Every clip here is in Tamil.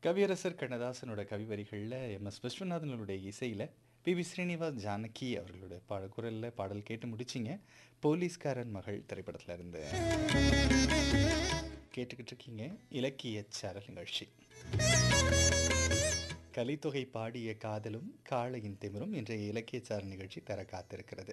கவியரசர் கண்ணதாசனோட கவிவரிகளில் எம் எஸ் விஸ்வநாதனுடைய இசையில் பி வி ஸ்ரீனிவாஸ் ஜானகி அவர்களோட பாட குரலில் பாடல் கேட்டு முடிச்சிங்க போலீஸ்காரன் மகள் திரைப்படத்தில் இருந்து கேட்டுக்கிட்டு இருக்கீங்க இலக்கிய சாரல் நிகழ்ச்சி கலித்தொகை பாடிய காதலும் காளையின் திமிரும் இன்றைய இலக்கிய சாரல் நிகழ்ச்சி தர காத்திருக்கிறது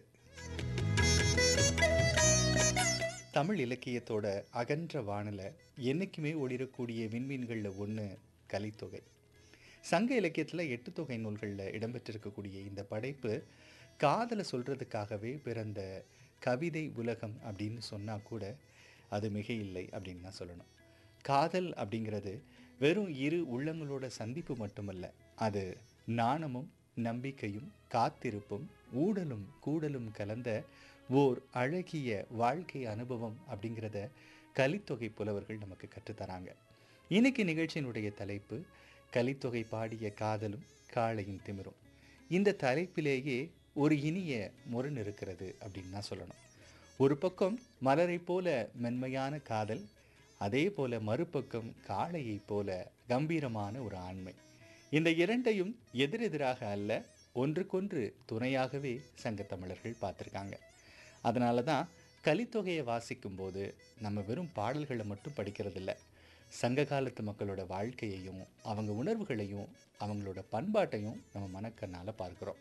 தமிழ் இலக்கியத்தோட அகன்ற வானில் என்றைக்குமே ஒளிரக்கூடிய விண்மீன்களில் ஒன்று கலித்தொகை சங்க இலக்கியத்தில் எட்டு தொகை நூல்களில் இடம்பெற்றிருக்கக்கூடிய இந்த படைப்பு காதலை சொல்கிறதுக்காகவே பிறந்த கவிதை உலகம் அப்படின்னு சொன்னால் கூட அது மிக இல்லை அப்படின்னு தான் சொல்லணும் காதல் அப்படிங்கிறது வெறும் இரு உள்ளங்களோட சந்திப்பு மட்டுமல்ல அது நாணமும் நம்பிக்கையும் காத்திருப்பும் ஊடலும் கூடலும் கலந்த ஓர் அழகிய வாழ்க்கை அனுபவம் அப்படிங்கிறத கலித்தொகை புலவர்கள் நமக்கு கற்றுத்தராங்க இன்னைக்கு நிகழ்ச்சியினுடைய தலைப்பு கலித்தொகை பாடிய காதலும் காளையின் திமிரும் இந்த தலைப்பிலேயே ஒரு இனிய முரண் இருக்கிறது அப்படின்னு தான் சொல்லணும் ஒரு பக்கம் மலரை போல மென்மையான காதல் அதே போல மறுபக்கம் காளையைப் போல கம்பீரமான ஒரு ஆண்மை இந்த இரண்டையும் எதிரெதிராக அல்ல ஒன்றுக்கொன்று துணையாகவே சங்கத்தமிழர்கள் பார்த்துருக்காங்க அதனால தான் கலித்தொகையை வாசிக்கும் போது நம்ம வெறும் பாடல்களை மட்டும் படிக்கிறதில்ல சங்க காலத்து மக்களோட வாழ்க்கையையும் அவங்க உணர்வுகளையும் அவங்களோட பண்பாட்டையும் நம்ம மனக்கண்ணால் பார்க்குறோம்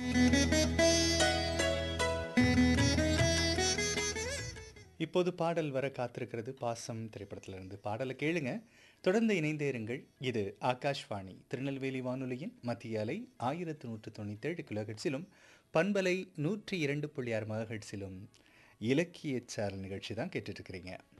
இப்போது பாடல் வர காத்திருக்கிறது பாசம் திரைப்படத்திலிருந்து பாடலை கேளுங்க தொடர்ந்து இணைந்தே இருங்கள் இது ஆகாஷ்வாணி திருநெல்வேலி வானொலியின் மத்திய அலை ஆயிரத்து நூற்று தொண்ணூற்றேழு கிலோஹெட்ஸிலும் பண்பலை நூற்றி இரண்டு புள்ளி ஆறு மகஹெட்ஸிலும் இலக்கிய சாரல் நிகழ்ச்சி தான் கேட்டுட்ருக்கிறீங்க